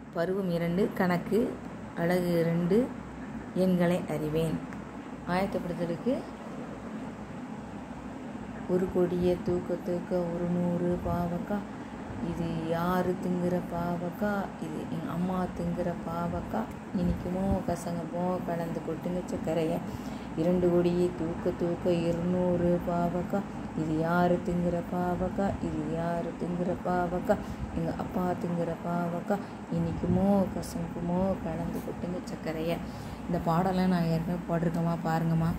பருவம் இரண்டு கணக்கு அழகு இரண்டு எண்களை அறிவேன் ஆயத்தப்படுத்துறதுக்கு ஒரு கொடிய தூக்க தூக்க ஒரு நூறு பாவக்கா இது யாரு திங்குற பாவக்கா இது எங்கள் அம்மா திங்குற பாவக்கா இனிக்குமோ கசங்கமோ கலந்து கொட்டுங்க சக்கரைய இரண்டு கொடியை தூக்க தூக்க இருநூறு பாவக்கா இது யாரு திங்குற பாவக்கா இது யாரு திங்குற பாவக்கா எங்கள் அப்பா திங்குற பாவக்கா இனிக்குமோ கசங்குமோ கலந்து கொட்டுங்க சக்கரைய இந்த பாடலாம் நான் ஏற்கனவே போட்டிருக்கேம்மா பாருங்கம்மா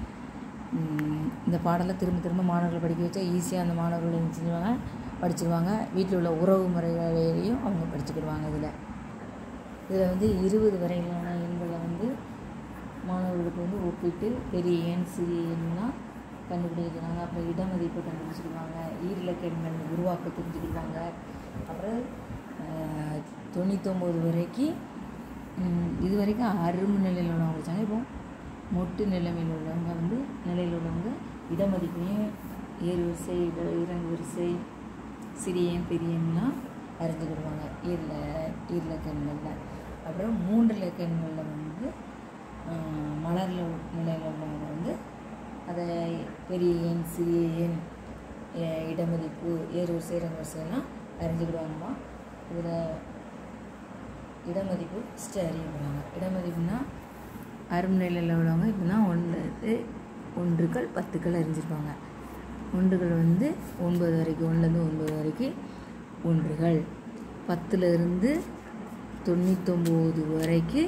உம், இந்த பாடலை திரும்ப திரும்ப மாணவர்களை படிக்க வச்சா ஈஸியாக அந்த மாணவர்கள் என்ன செஞ்சுருவாங்க படிச்சிருவாங்க வீட்டில் உள்ள உறவு முறைகளையும் அவங்க படிச்சுக்கிடுவாங்க இதில் இதில் வந்து இருபது வரையிலான எண்களை வந்து மாணவர்களுக்கு வந்து ஒப்பிட்டு பெரிய எண் சிறிய எண்ணெலாம் கண்டுபிடிக்கிறாங்க அப்புறம் இடமதிப்பை கண்டுபிடிச்சிடுவாங்க ஈரிலக்க எண்கள் உருவாக்க தெரிஞ்சுக்கிடுவாங்க அப்புறம் ஆஹ், தொண்ணூத்தொம்பது வரைக்கும் உம், இது வரைக்கும் அரும்பு நிலையில் உள்ளவங்க படித்தாங்க இப்போ மொட்டு நிலைமையில் உள்ளவங்க வந்து நிலையில் உள்ளவங்க இடமதிப்பையும் ஏறு வரிசை இட- இறங்கு வரிசை சிறிய எண், பெரிய எண்லாம் அறிஞ்சுக்கிடுவாங்க ஈரில் ஈரிலக்கண்களில் அப்புறம் மூன்று இலக்கண்களில் வந்து ஆஹ், மலரில் நிலையில் உள்ளவங்க வந்து அதை பெரிய எண் சிறிய எண் எ- இடமதிப்பு ஏறு வரிசை இறங்கு வரிசையெல்லாம் அறிஞ்சுக்கிடுவாங்கம்மா இதில் இடமதிப்பு ஃபஸ்ட்டு அறியப்படுவாங்க இடமதிப்புனா அரும்நிலையில் உள்ளவங்க இப்படின்னா ஒன்று ஒன்றுகள் பத்துக்கள் அறிஞ்சிருப்பாங்க ஒன்றுகள் வந்து ஒன்பது வரைக்கும் ஒன்றுலேருந்து ஒன்பது வரைக்கும் ஒன்றுகள் பத்துலேருந்து தொண்ணூத்தொம்பது வரைக்கும்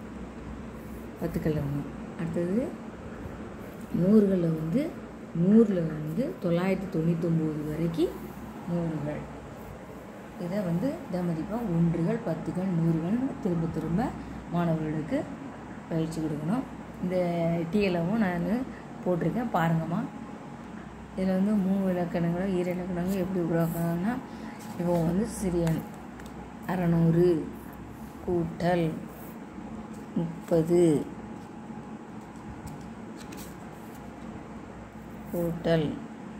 பத்துக்கள் ஒன்று அடுத்தது நூறுகளில் வந்து நூறில் வந்து தொள்ளாயிரத்தி தொண்ணூத்தொம்பது வரைக்கும் நூறுகள் இதை வந்து இதமதிப்பாக ஒன்றுகள் பத்துகள் நூறுகள் திரும்ப திரும்ப மாணவர்களுக்கு பயிற்சி கொடுக்கணும் இந்த டிஎலவும் நான் போட்டிருக்கேன் பாருங்கம்மா இதில் வந்து மூணு இலக்கணங்களும் ஈர இலக்கணங்களும் எப்படி உருவாக்கணும்னா இப்போ வந்து சிறியன் அறநூறு கூட்டல் முப்பது கூட்டல்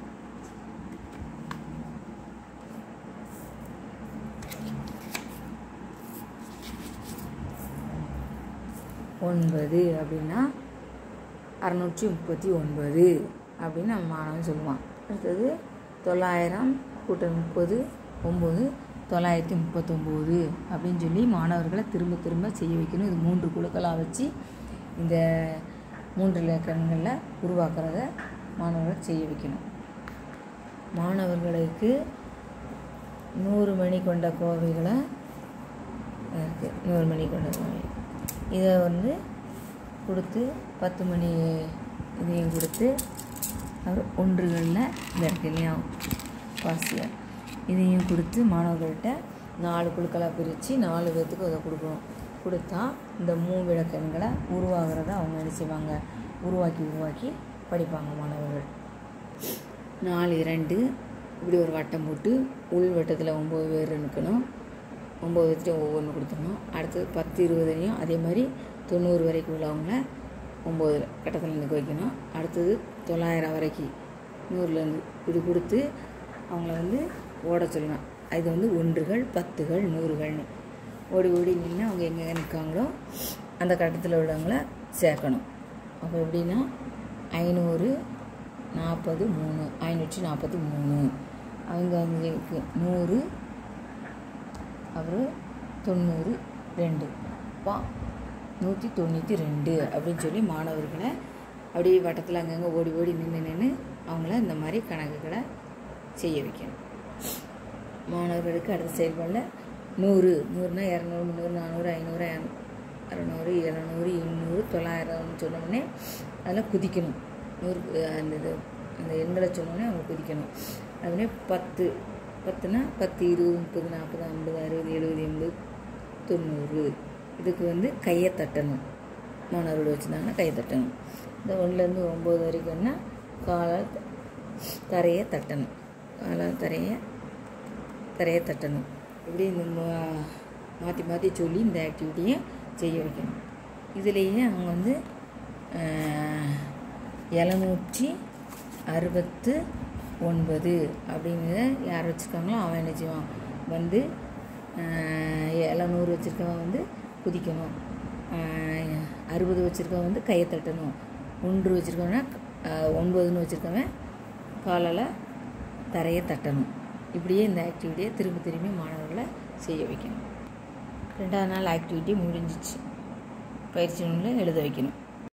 ஒன்பது அப்படின்னா அறநூற்றி முப்பத்தி ஒன்பது அப்படின்னு நம்ம மாணவன் சொல்லுவான் அடுத்தது தொள்ளாயிரம் கூட்டல் முப்பது ஒம்பது தொள்ளாயிரத்தி முப்பத்தொம்போது அப்படின்னு சொல்லி மாணவர்களை திரும்ப திரும்ப செய்ய வைக்கணும் இது மூன்று குழுக்களாக வச்சு இந்த மூன்று இலக்கணங்களில் உருவாக்குறத மாணவர்கள் செய்ய வைக்கணும் மாணவர்களுக்கு நூறு மணி கொண்ட கோவைகளை இருக்குது நூறு மணி கொண்ட கோவை இதை வந்து கொடுத்து பத்து மணி இதையும் கொடுத்து அப்புறம் ஒன்றுகளில் இந்த இருக்கு இல்லையா பாசியல் இதையும் கொடுத்து மாணவர்கள்ட்ட நாலு குழுக்களாக பிரித்து நாலு பேர்த்துக்கு அதை கொடுக்கணும் கொடுத்தா இந்த மூ விளக்கண்களை உருவாகிறத அவங்க என்ன செய்வாங்க உருவாக்கி உருவாக்கி படிப்பாங்க மாணவர்கள் நாலு இரண்டு இப்படி ஒரு வட்டம் போட்டு உள் வட்டத்தில் ஒம்பது பேர் இருக்கணும் ஒம்பது பேர்த்தையும் ஒவ்வொன்று கொடுத்துடணும் அடுத்தது பத்து இருபதையும் அதே மாதிரி தொண்ணூறு வரைக்கும் உள்ளவங்கள ஒம்பது கட்டத்தில் நிற்க வைக்கணும் அடுத்தது தொள்ளாயிரம் வரைக்கும் நூறுலேருந்து இப்படி கொடுத்து அவங்கள வந்து ஓட சொல்லணும் இது வந்து ஒன்றுகள் பத்துகள் நூறுகள்னு ஓடி ஓடி நின்று அவங்க எங்கே நிற்காங்களோ அந்த கட்டத்தில் உள்ளவங்கள சேர்க்கணும் அப்போ எப்படின்னா ஐநூறு நாற்பது மூணு ஐநூற்றி நாற்பத்தி மூணு அவங்க வந்து நூறு அப்புறம் தொண்ணூறு ரெண்டு பா நூற்றி தொண்ணூற்றி ரெண்டு அப்படின்னு சொல்லி மாணவர்களை அப்படியே வட்டத்தில் அங்கங்கே ஓடி ஓடி நின்று நின்று அவங்கள இந்த மாதிரி கணக்குகளை செய்ய வைக்கணும் மாணவர்களுக்கு அடுத்த செயல்பாடில் நூறு நூறுனா இரநூறு முந்நூறு நானூறு ஐநூறு ஐ- அறநூறு எழுநூறு எண்ணூறு தொள்ளாயிரம்னு சொன்னோடனே அதில் குதிக்கணும் நூறு அந்த இது அந்த எண்களை சொன்னோடனே அவங்க குதிக்கணும் அதுமாதிரி பத்து பத்துனா பத்து இருபது முப்பது நாற்பது ஐம்பது அறுபது எழுபது எண்பது தொண்ணூறு இதுக்கு வந்து கையை தட்டணும் மாணவர்கள் வச்சுருந்தாங்கன்னா கையை தட்டணும் இந்த ஒன்றுலேருந்து ஒம்பது வரைக்கும்னா காலை தரையை தட்டணும் காலை தரையை தரையை தட்டணும் இப்படி இந்த மா- மாற்றி மாற்றி சொல்லி இந்த ஆக்டிவிட்டியை செய்ய வைக்கணும் இதுலேயே அவங்க வந்து எழுநூற்றி அறுபத்து ஒன்பது அப்படிங்கிறத யார் வச்சுருக்காங்களோ அவன் என்ன செய்வான் வந்து எழுநூ நூறு வச்சுருக்கவன் வந்து குதிக்கணும் ஆஹ் அறுபது வச்சுருக்கவன் வந்து கையை தட்டணும் ஒன்று வச்சுருக்கவனா ஒன்பதுன்னு வச்சுருக்கவன் காலால் தரையை தட்டணும் இப்படியே இந்த ஆக்டிவிட்டியை திரும்ப திரும்பி மாணவர்களை செய்ய வைக்கணும் ரெண்டாவது நாள் ஆக்டிவிட்டி முடிஞ்சிச்சு பயிற்சி நூலில் எழுத வைக்கணும்